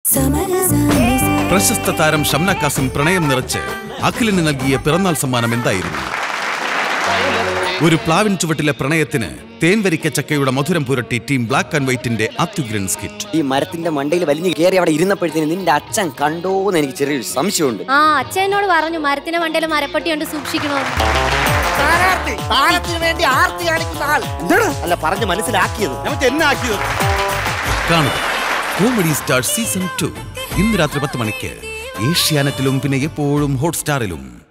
പ്രശസ്ത താരം ഷംന കാസിം പ്രണയം നിറച്ച് അഖിലിന് നൽകിയ പിറന്നാൾ സമ്മാനം എന്തായിരുന്നു ഒരു പ്ലാവിൻ ചുവട്ടിലെ പ്രണയത്തിന് തേൻവരിക്ക ചക്കയുടെ മധുരം പുരട്ടി ടീം ബ്ലാക്ക് ആൻഡ് വൈറ്റിന്റെ അത്യുഗ്രൻ സ്കിറ്റ് ഈ മരത്തിന്റെ മണ്ടയിൽ വലിഞ്ഞു കയറി അവിടെ ഇരുന്നപ്പോഴത്തേന് നിന്റെ അച്ഛൻ കണ്ടോന്ന് എനിക്ക് ചെറിയൊരു സംശയമുണ്ട് ആ അച്ഛനോട് പറഞ്ഞു മരത്തിന്റെ മണ്ടയിൽ മരപ്പട്ടി കൊണ്ട് സൂക്ഷിക്കണോ സ്ഥാനാർത്ഥി താരത്തിന് വേണ്ടി ആർത്തി കാണിക്കുന്ന ആൾ അല്ല പറഞ്ഞ് മനസ്സിലാക്കിയത് നമുക്ക് എന്നെ ആക്കിയത് കാണുക കോമഡി സ്റ്റാർ സീസൺ ടു ഇന്ന് രാത്രി പത്ത് മണിക്ക് ഏഷ്യാനെറ്റിലും പിന്നെ എപ്പോഴും ഹോട്ട്സ്റ്റാറിലും